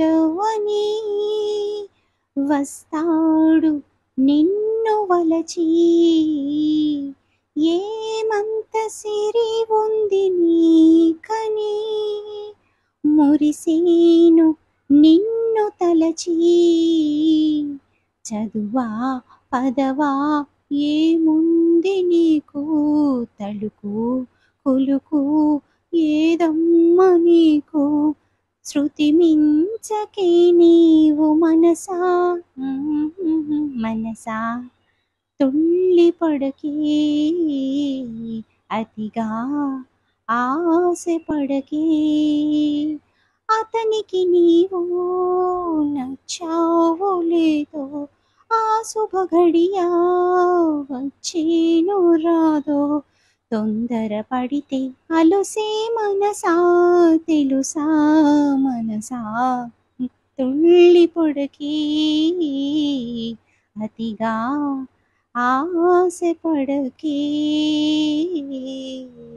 పిలవని వస్తాడు నిన్ను వలచి ఏమంత సిరి ఉంది నీకని మురిసేను నిన్ను తలచి చదువా పదవా ఏముంది నీకు తలుకు కొలుకు ఏదమ్మ నీకు శృతి మించకే నీవు మనసా మనసా తుళ్ళి పడకే అతిగా ఆశ పడకే అతనికి నీవు నచ్చావో లేదో ఆ శుభ ఘడియా వచ్చేను రాదో తొందర పడితే అలుసే మనసా తెలుసా మనసా తుళ్ళి పొడకి అతిగా ఆశ పడకే